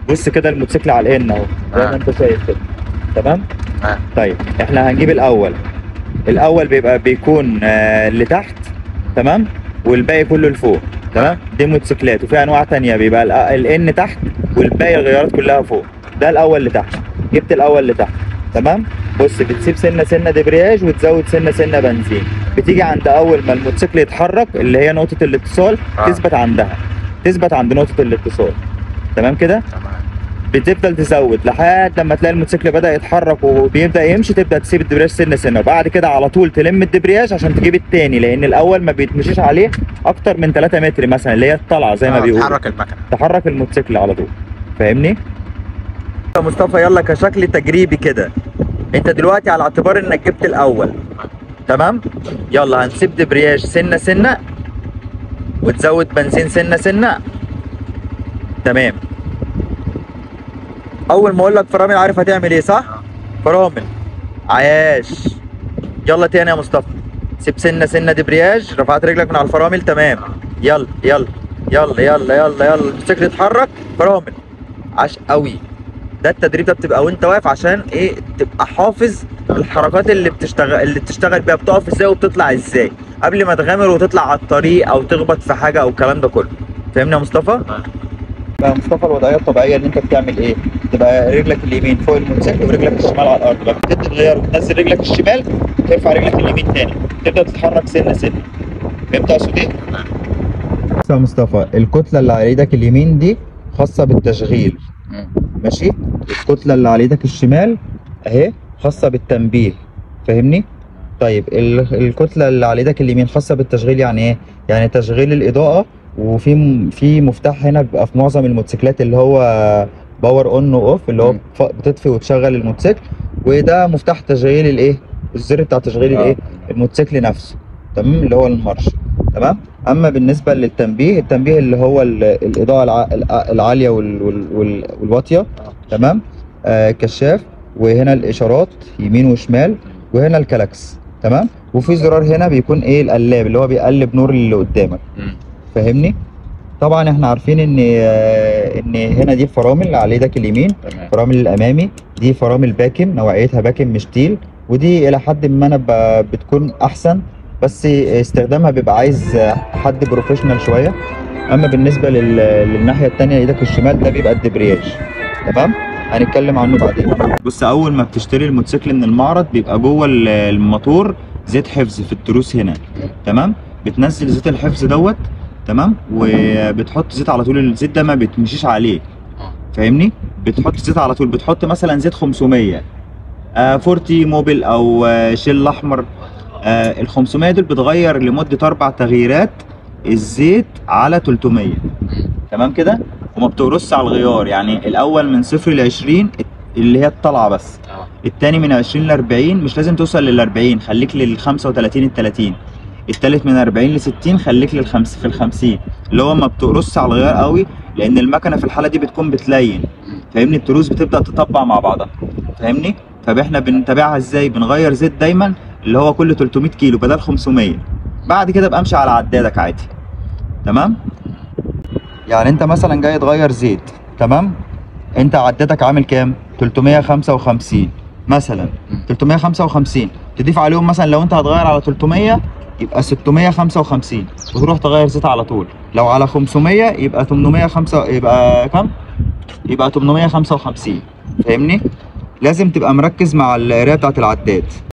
بص كده الموتوسيكل على الان اهو زي آه. ما انت شايف كده تمام آه. طيب احنا هنجيب الاول الاول بيبقى بيكون آه اللي تحت تمام والباقي كله لفوق تمام دي موتوسيكلات وفي انواع تانية بيبقى الان تحت والباقي الغيارات كلها فوق ده الاول اللي تحت جبت الاول اللي تحت تمام بص بتسيب سنه سنه دبرياج وتزود سنه سنه بنزين بتيجي عند اول ما الموتوسيكل يتحرك اللي هي نقطه الاتصال آه. تثبت عندها تثبت عند نقطه الاتصال تمام كده تمام بتفضل تزود لحد لما تلاقي الموتوسيكل بدا يتحرك وبيبدا يمشي تبدا تسيب الدبرياج سنه سنه وبعد كده على طول تلم الدبرياج عشان تجيب التاني لان الاول ما بيتمشيش عليه اكتر من 3 متر مثلا اللي هي الطلعه زي ما آه، بيقولوا تحرك المكنه تحرك الموتوسيكل على طول فاهمني يا مصطفى يلا كشكل تجريبي كده انت دلوقتي على اعتبار انك جبت الاول تمام يلا هنسيب دبرياج سنه سنه وتزود بنزين سنه سنه تمام اول ما اقول لك فرامل عارف هتعمل ايه صح فرامل عاش يلا تاني يا مصطفى سيب سنه سنه دبرياج رفعت رجلك من على الفرامل تمام يلا يلا يلا يلا يلا يلا الموتوسيكل يتحرك فرامل عاش قوي ده التدريب ده بتبقى وانت واقف عشان ايه تبقى حافظ الحركات اللي بتشتغل اللي بتشتغل بيها بتقف ازاي وبتطلع ازاي قبل ما تغامر وتطلع على الطريق او تخبط في حاجه او الكلام ده كله فاهمني يا مصطفى؟ بقى مصطفى الوضعيه الطبيعيه ان انت بتعمل ايه؟ تبقى رجلك اليمين فوق الموتوسيكل ورجلك الشمال على الارض لما تبدا تغير وتنزل رجلك الشمال ترفع رجلك اليمين تاني تبدا تتحرك سنه سنه فهمت اقصد ايه؟ بص يا مصطفى الكتله اللي على ايدك اليمين دي خاصه بالتشغيل ماشي الكتله اللي على ايدك الشمال اهي خاصه بالتنبيه فاهمني طيب ال- الكتله اللي على ايدك اليمين خاصه بالتشغيل يعني ايه يعني تشغيل الاضاءه وفي م- في مفتاح هنا بيبقى في معظم الموتوسيكلات اللي هو باور اون واوف اللي هو مم. ف- بتطفي وتشغل الموتوسيكل وده مفتاح تشغيل الايه الزر بتاع تشغيل آه. الايه الموتوسيكل نفسه تمام اللي هو المارش تمام اما بالنسبه للتنبيه التنبيه اللي هو ال- الاضاءه الع- الع- العاليه وال- وال- وال- والواطيه تمام آه كشاف وهنا الاشارات يمين وشمال وهنا الكلاكس تمام وفي زرار هنا بيكون ايه القلاب اللي هو بيقلب نور اللي قدامك مم. فاهمني طبعا احنا عارفين ان آه، ان هنا دي فرامل على ايدك اليمين تمام فرامل الامامي دي فرامل باكم نوعيتها باكم مش تيل ودي الى حد ما انا ب- بتكون احسن بس استخدامها بيبقى عايز حد بروفيشنال شويه اما بالنسبه لل... للناحيه التانية ايدك الشمال ده بيبقى الدبرياج تمام هنتكلم عنه بعدين بص اول ما بتشتري الموتوسيكل من المعرض بيبقى جوه ال- الموتور زيت حفظ في التروس هنا تمام بتنزل زيت الحفظ دوت تمام وبتحط زيت على طول الزيت ده ما بتمشيش عليه فاهمني بتحط زيت على طول بتحط مثلا زيت 500 آه فورتي موبل او آه شيل احمر آه ال 500 دول بتغير لمده اربع تغييرات الزيت على 300 تمام كده وما بتقرصش على الغيار يعني الاول من صفر ل 20 اللي هي الطلعه بس آه. التاني من 20 ل 40 مش لازم توصل لل 40 خليك لل 35 ال 30 التالت من 40 ل 60 خليك للخمس في ال 50 اللي هو ما بتقرصش على الغيار قوي لان المكنه في الحاله دي بتكون بتلين فاهمني التروس بتبدا تطبع مع بعضها فاهمني فاحنا بنتابعها ازاي بنغير زيت دايما اللي هو كل 300 كيلو بدل 500 بعد كده بقى امشي على عدادك عادي تمام يعني انت مثلا جاي تغير زيت تمام انت عدادك عامل كام 355 مثلا 355 تضيف عليهم مثلا لو انت هتغير على 300 يبقى 655 وتروح تغير زيت على طول لو على 500 يبقى 805 يبقى كام يبقى 855 فاهمني لازم تبقى مركز مع القرايه بتاعت العداد